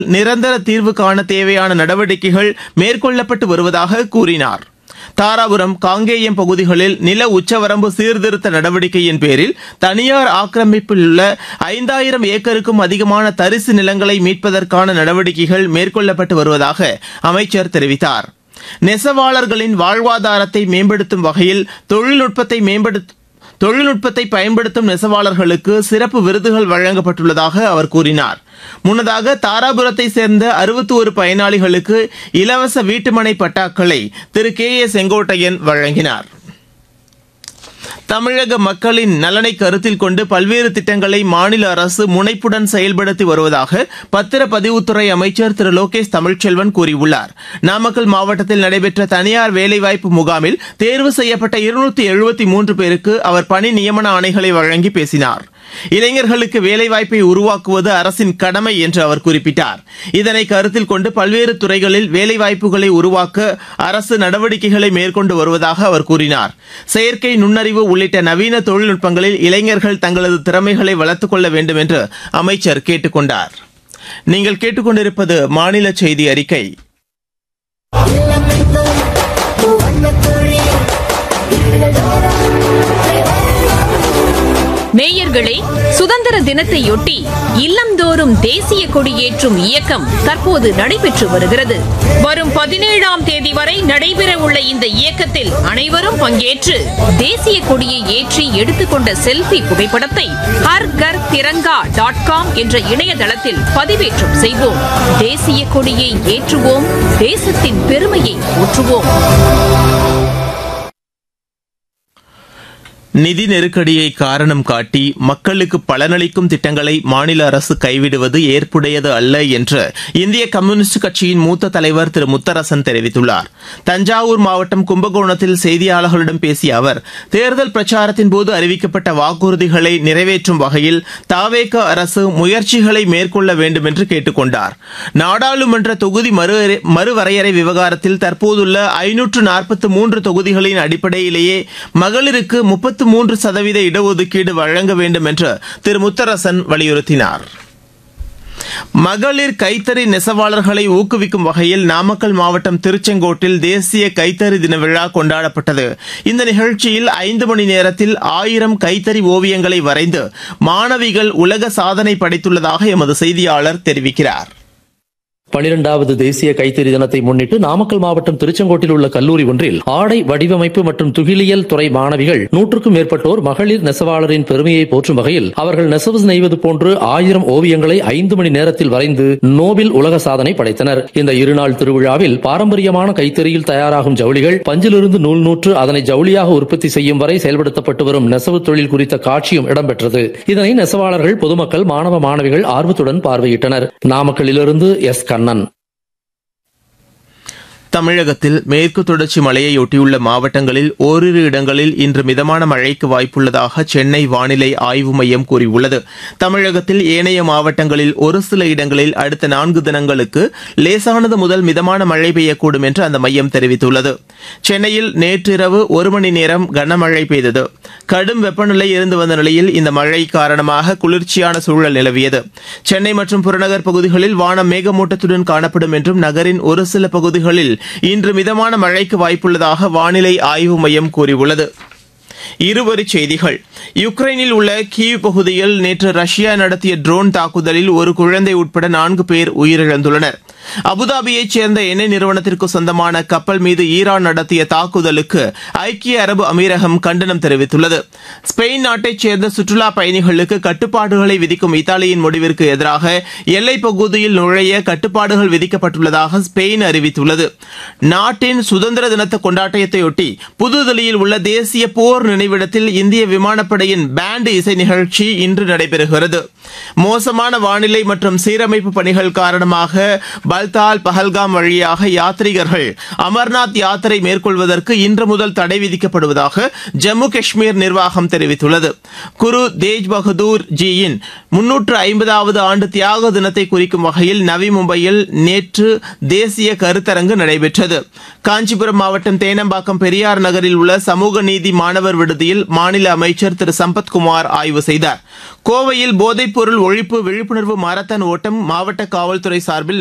நிரந்தர தீர்வு காண தேவையான நடவடிக்கைகள் மேற்கொள்ளப்பட்டு வருவதாக கூறினார் தாராபுரம் காங்கேயம் பகுதிகளில் நில உச்சவரம்பு சீர்திருத்த நடவடிக்கையின் பேரில் தனியார் ஆக்கிரமிப்பில் உள்ள ஐந்தாயிரம் ஏக்கருக்கும் அதிகமான தரிசு நிலங்களை மீட்பதற்கான நடவடிக்கைகள் மேற்கொள்ளப்பட்டு வருவதாக அமைச்சர் தெரிவித்தார் நெசவாளர்களின் வாழ்வாதாரத்தை மேம்படுத்தும் வகையில் தொழில்நுட்பத்தை மேம்படுத்த தொழில்நுட்பத்தை பயன்படுத்தும் நெசவாளர்களுக்கு சிறப்பு விருதுகள் வழங்கப்பட்டுள்ளதாக அவர் கூறினார் முன்னதாக தாராபுரத்தை சேர்ந்த அறுபத்தி ஒரு பயனாளிகளுக்கு இலவச வீட்டுமனை பட்டாக்களை திரு கே ஏ செங்கோட்டையன் வழங்கினார் தமிழக மக்களின் நலனை கருத்தில் கொண்டு பல்வேறு திட்டங்களை மாநில அரசு முனைப்புடன் செயல்படுத்தி வருவதாக பத்திரப்பதிவுத்துறை அமைச்சர் திரு லோகேஷ் தமிழ்ச்செல்வன் கூறியுள்ளார் நாமக்கல் மாவட்டத்தில் நடைபெற்ற தனியார் வேலைவாய்ப்பு முகாமில் தேர்வு செய்யப்பட்ட இருநூத்தி எழுபத்தி மூன்று பேருக்கு அவர் பணி நியமன ஆணைகளை வழங்கி பேசினார் இளைஞர்களுக்கு வேலைவாய்ப்பை உருவாக்குவது அரசின் கடமை என்று அவர் குறிப்பிட்டார் இதனை கருத்தில் கொண்டு பல்வேறு துறைகளில் வேலைவாய்ப்புகளை உருவாக்க அரசு நடவடிக்கைகளை மேற்கொண்டு வருவதாக அவர் கூறினார் செயற்கை நுண்ணறிவு உள்ளிட்ட நவீன தொழில்நுட்பங்களில் இளைஞர்கள் தங்களது திறமைகளை வளர்த்துக் கொள்ள வேண்டும் என்று அமைச்சர் கேட்டுக் கொண்டார் நீங்கள் கேட்டுக்கொண்டிருப்பது மாநில செய்தி அறிக்கை நேயர்களே சுதந்திர தினத்தையொட்டி இல்லந்தோறும் தேசிய கொடியேற்றும் இயக்கம் தற்போது நடைபெற்று வருகிறது வரும் பதினேழாம் தேதி வரை நடைபெற உள்ள இந்த இயக்கத்தில் அனைவரும் பங்கேற்று தேசிய கொடியை ஏற்றி எடுத்துக்கொண்ட செல்ஃபி புகைப்படத்தை ஹர் கர் திரங்கா டாட் காம் என்ற இணையதளத்தில் பதிவேற்றம் செய்வோம் தேசிய கொடியை ஏற்றுவோம் தேசத்தின் பெருமையை ஊற்றுவோம் நிதி நெருக்கடியை காரணம் காட்டி மக்களுக்கு பலனளிக்கும் திட்டங்களை மாநில அரசு கைவிடுவது ஏற்புடையது அல்ல என்று இந்திய கம்யூனிஸ்ட் கட்சியின் மூத்த தலைவர் திரு முத்தரசன் தெரிவித்துள்ளார் தஞ்சாவூர் மாவட்டம் கும்பகோணத்தில் செய்தியாளர்களிடம் பேசிய அவர் தேர்தல் பிரச்சாரத்தின் போது அறிவிக்கப்பட்ட வாக்குறுதிகளை நிறைவேற்றும் வகையில் தாவேக அரசு முயற்சிகளை மேற்கொள்ள வேண்டும் என்று கேட்டுக் கொண்டார் நாடாளுமன்ற தொகுதி மறு மறுவரையறை விவகாரத்தில் தற்போதுள்ள ஐநூற்று நாற்பத்தி மூன்று தொகுதிகளின் அடிப்படையிலேயே மகளிருக்கு முப்பத்து மூன்று சதவீத இடஒதுக்கீடு வழங்க வேண்டும் என்று திரு முத்தரசன் வலியுறுத்தினார் மகளிர் கைத்தறி நெசவாளர்களை ஊக்குவிக்கும் வகையில் நாமக்கல் மாவட்டம் திருச்செங்கோட்டில் தேசிய கைத்தறி தின விழா கொண்டாடப்பட்டது இந்த நிகழ்ச்சியில் ஐந்து மணி நேரத்தில் ஆயிரம் கைத்தறி ஓவியங்களை வரைந்து மாணவிகள் உலக சாதனை படைத்துள்ளதாக எமது செய்தியாளர் தெரிவிக்கிறார் பனிரெண்டாவது தேசிய கைத்தறி தினத்தை முன்னிட்டு நாமக்கல் மாவட்டம் திருச்செங்கோட்டில் உள்ள கல்லூரி ஒன்றில் ஆடை வடிவமைப்பு மற்றும் துகிலியல் துறை மாணவிகள் நூற்றுக்கும் மேற்பட்டோர் மகளிர் நெசவாளரின் பெருமையை போற்றும் வகையில் அவர்கள் நெசவு நெய்வது போன்று ஆயிரம் ஓவியங்களை ஐந்து மணி நேரத்தில் வரைந்து நோபில் உலக சாதனை படைத்தனர் இந்த இருநாள் திருவிழாவில் பாரம்பரியமான கைத்தறியில் தயாராகும் ஜவுளிகள் பஞ்சிலிருந்து நூல் நூற்று அதனை ஜவுளியாக உற்பத்தி செய்யும் வரை செயல்படுத்தப்பட்டு வரும் நெசவு தொழில் குறித்த காட்சியும் இடம்பெற்றது இதனை நெசவாளர்கள் பொதுமக்கள் மாணவ மாணவிகள் ஆர்வத்துடன் பார்வையிட்டனர் நாமக்கல்லிலிருந்து எஸ் கண்ணன் தமிழகத்தில் மேற்கு தொடர்ச்சி மலையையொட்டியுள்ள மாவட்டங்களில் ஓரிரு இடங்களில் இன்று மிதமான மழைக்கு வாய்ப்புள்ளதாக சென்னை வானிலை ஆய்வு மையம் கூறியுள்ளது தமிழகத்தில் ஏனைய மாவட்டங்களில் ஒரு சில இடங்களில் அடுத்த நான்கு தினங்களுக்கு லேசானது முதல் மிதமான மழை பெய்யக்கூடும் என்று அந்த மையம் தெரிவித்துள்ளது சென்னையில் நேற்றிரவு ஒரு மணி நேரம் கனமழை பெய்தது கடும் வெப்பநிலை இருந்து வந்த நிலையில் இந்த மழை காரணமாக குளிர்ச்சியான சூழல் நிலவியது சென்னை மற்றும் புறநகர் பகுதிகளில் வானம் மேகமூட்டத்துடன் காணப்படும் என்றும் நகரின் ஒரு சில பகுதிகளில் இன்று மிதமான மழைக்கு வாய்ப்புள்ளதாக வானிலை ஆய்வு மையம் கூறியுள்ளது இருவரிச் செய்திகள் யுக்ரைனில் உள்ள கீவ் பகுதியில் நேற்று ரஷ்யா நடத்திய ட்ரோன் தாக்குதலில் ஒரு குழந்தை உட்பட நான்கு பேர் உயிரிழந்துள்ளனர் அபுதாபியைச் சேர்ந்த எண்ணெய் நிறுவனத்திற்கு சொந்தமான கப்பல் மீது ஈரான் நடத்திய தாக்குதலுக்கு ஐக்கிய அரபு அமீரகம் கண்டனம் தெரிவித்துள்ளது ஸ்பெயின் நாட்டைச் சேர்ந்த சுற்றுலா பயணிகளுக்கு கட்டுப்பாடுகளை விதிக்கும் இத்தாலியின் முடிவிற்கு எதிராக எல்லைப் பகுதியில் நுழைய கட்டுப்பாடுகள் விதிக்கப்பட்டுள்ளதாக ஸ்பெயின் அறிவித்துள்ளது நாட்டின் சுதந்திர தினத்த கொண்டாட்டத்தையொட்டி புதுதில்லியில் உள்ள தேசிய போர் நினைவிடத்தில் இந்திய விமானப்படையின் பேண்ட் இசை நிகழ்ச்சி இன்று நடைபெறுகிறது மோசமான வானிலை மற்றும் சீரமைப்பு பணிகள் காரணமாக பல்தால் பஹல்காம் வழியாக யாத்ரீகர்கள் அமர்நாத் யாத்திரை மேற்கொள்வதற்கு இன்று முதல் தடை விதிக்கப்படுவதாக ஜம்மு காஷ்மீர் நிர்வாகம் தெரிவித்துள்ளது குரு தேஜ் பகதூர் ஜியின் முன்னூற்று ஐம்பதாவது ஆண்டு தியாக தினத்தை குறிக்கும் வகையில் நவி மும்பையில் நேற்று தேசிய கருத்தரங்கு நடைபெற்றது காஞ்சிபுரம் மாவட்டம் தேனம்பாக்கம் பெரியார் நகரில் உள்ள சமூக நீதி மாணவர் விடுதியில் மாநில அமைச்சர் திரு சம்பத்குமார் ஆய்வு செய்தார் கோவையில் போதைப்பொருள் ஒழிப்பு விழிப்புணர்வு மாரத்தான் ஓட்டம் மாவட்ட காவல்துறை சார்பில்